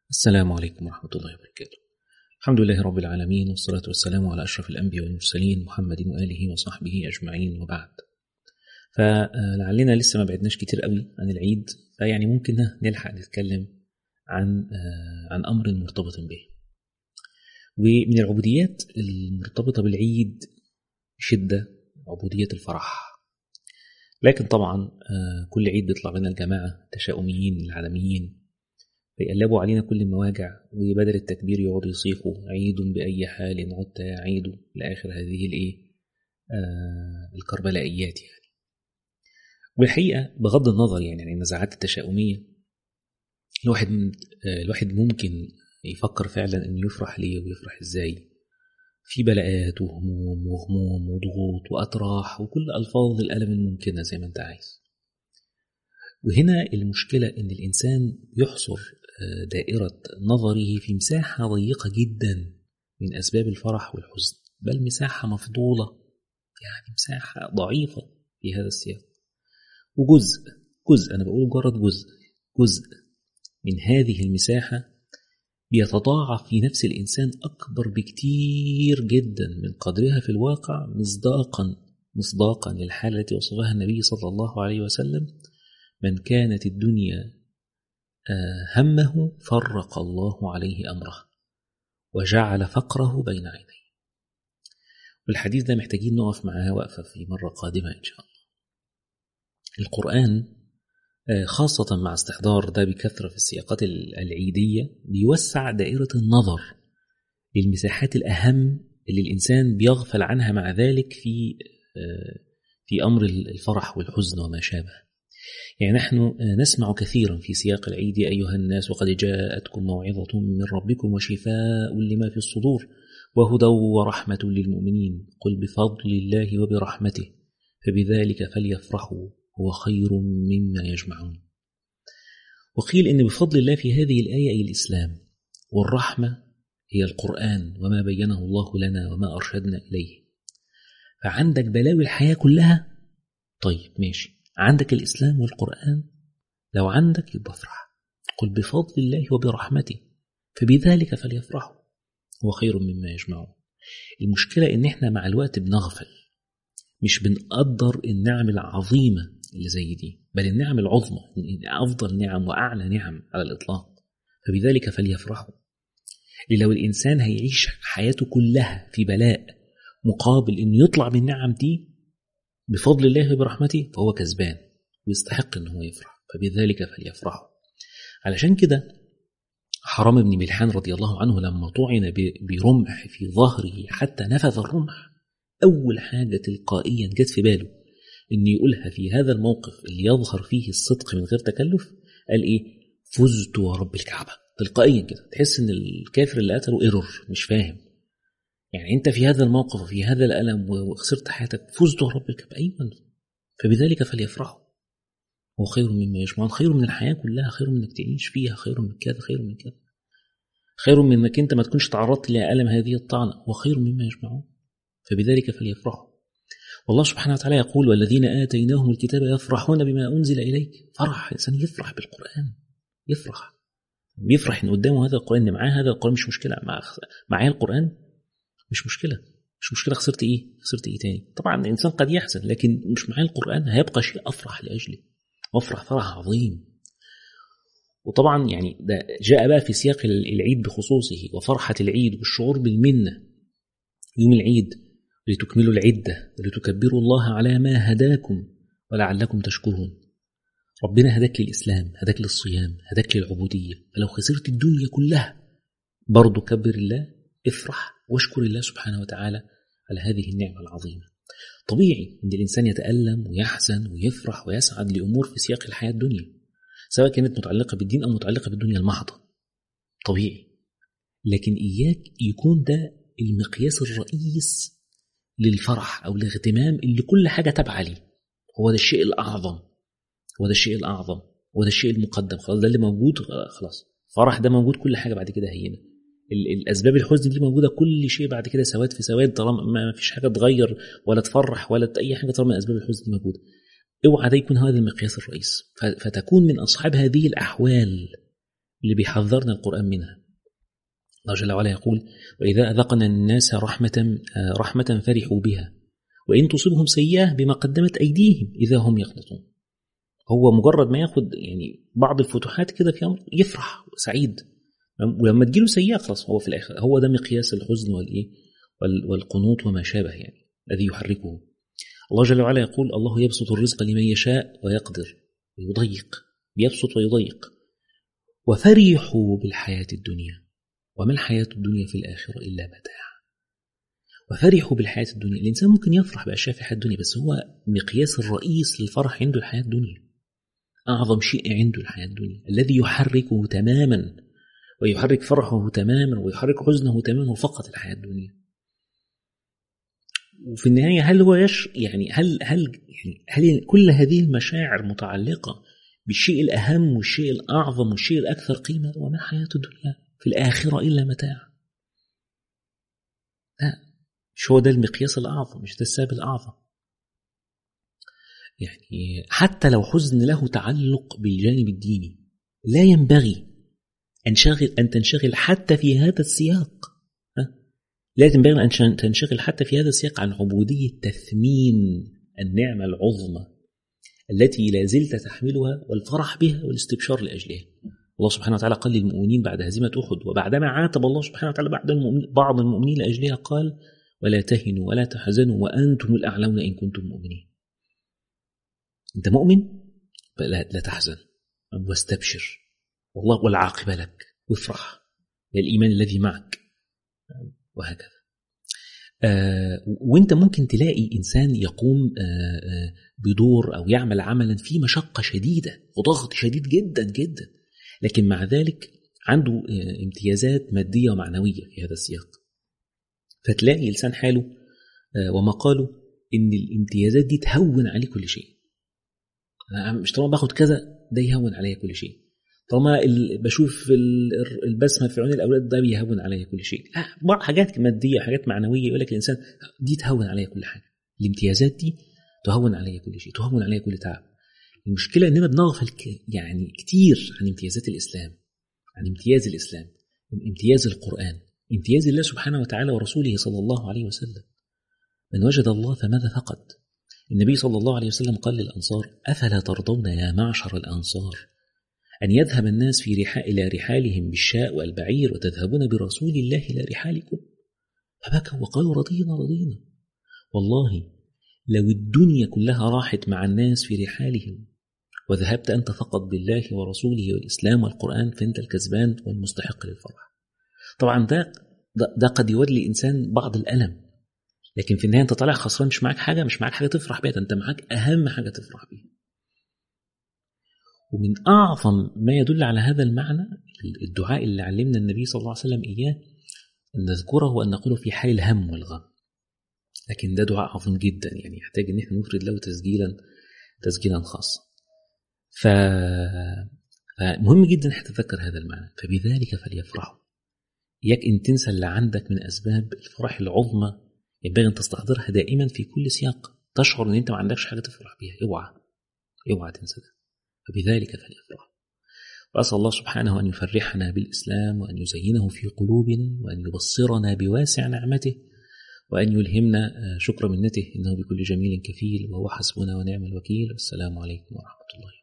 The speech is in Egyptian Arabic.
السلام عليكم ورحمة الله وبركاته الحمد لله رب العالمين والصلاة والسلام على أشرف الأنبياء والمرسلين محمد وآله وصحبه أجمعين وبعد فلعلنا لسه ما بعدناش كتير قوي عن العيد فيعني ممكن نلحق نتكلم عن عن أمر مرتبط به ومن العبوديات المرتبطة بالعيد شدة عبودية الفرح لكن طبعا كل عيد بيطلع لنا الجماعة تشاؤميين العالميين فيقلبوا علينا كل المواجع وبدل التكبير يقعدوا يصيحوا عيد بأي حال عدت يا عيد لآخر هذه الإيه آه الكربلائيات يعني والحقيقة بغض النظر يعني عن النزاعات التشاؤمية الواحد آه الواحد ممكن يفكر فعلا إنه يفرح ليه ويفرح إزاي في بلاءات وهموم وغموم وضغوط وأطراح وكل ألفاظ الألم الممكنة زي ما أنت عايز وهنا المشكلة إن الإنسان يحصر دائرة نظره في مساحة ضيقة جدا من أسباب الفرح والحزن بل مساحة مفضولة يعني مساحة ضعيفة في هذا السياق وجزء جزء أنا بقول مجرد جزء جزء من هذه المساحة بيتضاعف في نفس الإنسان أكبر بكتير جدا من قدرها في الواقع مصداقا مصداقا للحالة التي وصفها النبي صلى الله عليه وسلم من كانت الدنيا همه فرق الله عليه امره وجعل فقره بين عينيه والحديث ده محتاجين نقف معاه وقفه في مره قادمه ان شاء الله القران خاصة مع استحضار ده بكثرة في السياقات العيدية بيوسع دائرة النظر للمساحات الأهم اللي الإنسان بيغفل عنها مع ذلك في في أمر الفرح والحزن وما شابه يعني نحن نسمع كثيرا في سياق العيد يا أيها الناس وقد جاءتكم موعظة من ربكم وشفاء لما في الصدور وهدى ورحمة للمؤمنين قل بفضل الله وبرحمته فبذلك فليفرحوا هو خير مما يجمعون وقيل إن بفضل الله في هذه الآية أي الإسلام والرحمة هي القرآن وما بينه الله لنا وما أرشدنا إليه فعندك بلاوي الحياة كلها طيب ماشي عندك الإسلام والقرآن لو عندك يبقى افرح قل بفضل الله وبرحمته فبذلك فليفرحوا هو خير مما يجمعون المشكلة إن إحنا مع الوقت بنغفل مش بنقدر النعم العظيمة اللي زي دي بل النعم العظمى أفضل نعم وأعلى نعم على الإطلاق فبذلك فليفرحوا لو الإنسان هيعيش حياته كلها في بلاء مقابل إنه يطلع بالنعم دي بفضل الله وبرحمته فهو كسبان ويستحق ان هو يفرح فبذلك فليفرحوا علشان كده حرام بن ملحان رضي الله عنه لما طعن برمح في ظهره حتى نفذ الرمح أول حاجة تلقائيا جت في باله إن يقولها في هذا الموقف اللي يظهر فيه الصدق من غير تكلف قال إيه فزت ورب الكعبة تلقائيا كده تحس إن الكافر اللي قتله ايرور مش فاهم يعني انت في هذا الموقف وفي هذا الالم وخسرت حياتك فزت ربك ايضا فبذلك فليفرحوا هو خير مما يجمعون خير من الحياه كلها خير من انك تعيش فيها خير من كذا خير من كذا خير من انك انت ما تكونش تعرضت لالم هذه الطعنه وخير مما يجمعون فبذلك فليفرحوا والله سبحانه وتعالى يقول والذين اتيناهم الكتاب يفرحون بما انزل اليك فرح الانسان يفرح بالقران يفرح بيفرح ان قدامه هذا القران ان معاه هذا القران مش مشكله مع معاه القران مش مشكلة مش مشكلة خسرت إيه خسرت إيه تاني طبعا الإنسان قد يحزن لكن مش معاه القرآن هيبقى شيء أفرح لأجله وأفرح فرح عظيم وطبعا يعني ده جاء بقى في سياق العيد بخصوصه وفرحة العيد والشعور بالمنة يوم العيد لتكملوا العدة ولتكبروا الله على ما هداكم ولعلكم تشكرون ربنا هداك للإسلام هداك للصيام هداك للعبودية فلو خسرت الدنيا كلها برضه كبر الله افرح واشكر الله سبحانه وتعالى على هذه النعمة العظيمة طبيعي أن الإنسان يتألم ويحزن ويفرح ويسعد لأمور في سياق الحياة الدنيا سواء كانت متعلقة بالدين أو متعلقة بالدنيا المحضة طبيعي لكن إياك يكون ده المقياس الرئيس للفرح أو الاغتمام اللي كل حاجة تابعة ليه هو ده الشيء الأعظم هو ده الشيء الأعظم هو ده الشيء المقدم خلاص ده اللي موجود خلاص فرح ده موجود كل حاجة بعد كده هينة الاسباب الحزن دي موجوده كل شيء بعد كده سواد في سواد طالما ما فيش حاجه تغير ولا تفرح ولا اي حاجه طالما اسباب الحزن دي موجوده اوعى ده يكون هذا المقياس الرئيس فتكون من اصحاب هذه الاحوال اللي بيحذرنا القرآن منها الله جل وعلا يقول وإذا أذقنا الناس رحمة رحمة فرحوا بها وإن تصبهم سيئة بما قدمت أيديهم إذا هم يقنطون هو مجرد ما ياخد يعني بعض الفتوحات كده في أمر يفرح سعيد ولما تجيله سيئة خلاص هو في الآخر هو ده مقياس الحزن والإيه والقنوط وما شابه يعني الذي يحركه الله جل وعلا يقول الله يبسط الرزق لمن يشاء ويقدر ويضيق يبسط ويضيق وفرحوا بالحياة الدنيا وما الحياة الدنيا في الآخرة إلا متاع وفرحوا بالحياة الدنيا الإنسان ممكن يفرح بأشياء في الحياة الدنيا بس هو مقياس الرئيس للفرح عنده الحياة الدنيا أعظم شيء عنده الحياة الدنيا الذي يحركه تماما ويحرك فرحه تماما ويحرك حزنه تماما فقط الحياة الدنيا وفي النهاية هل هو يش يعني هل هل يعني هل كل هذه المشاعر متعلقة بالشيء الأهم والشيء الأعظم والشيء الأكثر قيمة وما حياة الدنيا في الآخرة إلا متاع لا مش هو ده المقياس الأعظم مش ده السبب الأعظم يعني حتى لو حزن له تعلق بالجانب الديني لا ينبغي أن, شغل أن تنشغل حتى في هذا السياق لا ينبغي أن تنشغل حتى في هذا السياق عن عبودية تثمين النعمة العظمى التي لا زلت تحملها والفرح بها والاستبشار لأجلها الله سبحانه وتعالى قال للمؤمنين بعد هزيمة أحد وبعدما عاتب الله سبحانه وتعالى بعد المؤمن بعض المؤمنين لأجلها قال ولا تهنوا ولا تحزنوا وأنتم الأعلون إن كنتم مؤمنين أنت مؤمن لا, لا تحزن واستبشر والله والعاقبة لك وافرح بالإيمان الذي معك وهكذا آه وانت ممكن تلاقي انسان يقوم آه آه بدور او يعمل عملا فيه مشقه شديده وضغط شديد جدا جدا لكن مع ذلك عنده آه امتيازات ماديه ومعنويه في هذا السياق فتلاقي لسان حاله آه ومقاله ان الامتيازات دي تهون عليه كل شيء انا مش طالما باخد كذا ده يهون عليا كل شيء طالما بشوف البسمه في عيون الاولاد ده بيهون عليا كل شيء بعض حاجات ماديه حاجات معنويه يقول لك الانسان دي تهون عليا كل حاجه الامتيازات دي تهون عليا كل شيء تهون عليا كل تعب المشكله اننا بنغفل يعني كتير عن امتيازات الاسلام عن امتياز الاسلام امتياز القران امتياز الله سبحانه وتعالى ورسوله صلى الله عليه وسلم من وجد الله فماذا فقد النبي صلى الله عليه وسلم قال للانصار افلا ترضون يا معشر الانصار أن يذهب الناس في رحال إلى رحالهم بالشاء والبعير وتذهبون برسول الله إلى رحالكم فبكوا وقالوا رضينا رضينا والله لو الدنيا كلها راحت مع الناس في رحالهم وذهبت أنت فقط بالله ورسوله والإسلام والقرآن فأنت الكسبان والمستحق للفرح طبعا ده, ده, ده قد يولي الإنسان بعض الألم لكن في النهاية أنت طالع خسران مش معاك حاجة مش معاك حاجة تفرح بيها أنت معاك أهم حاجة تفرح بيها ومن أعظم ما يدل على هذا المعنى الدعاء اللي علمنا النبي صلى الله عليه وسلم إياه أن نذكره وأن نقوله في حال الهم والغم لكن ده دعاء عظيم جدا يعني يحتاج أن احنا نفرد له تسجيلا تسجيلا خاصا ف... فمهم جدا ان تتذكر هذا المعنى فبذلك فليفرحوا إياك إن تنسى اللي عندك من أسباب الفرح العظمى ينبغي أن تستحضرها دائما في كل سياق تشعر أن أنت ما عندكش حاجة تفرح بيها اوعى اوعى تنسى ده فبذلك فليفرح وأسأل الله سبحانه أن يفرحنا بالإسلام وأن يزينه في قلوبنا وأن يبصرنا بواسع نعمته وأن يلهمنا شكر منته إنه بكل جميل كفيل وهو حسبنا ونعم الوكيل والسلام عليكم ورحمة الله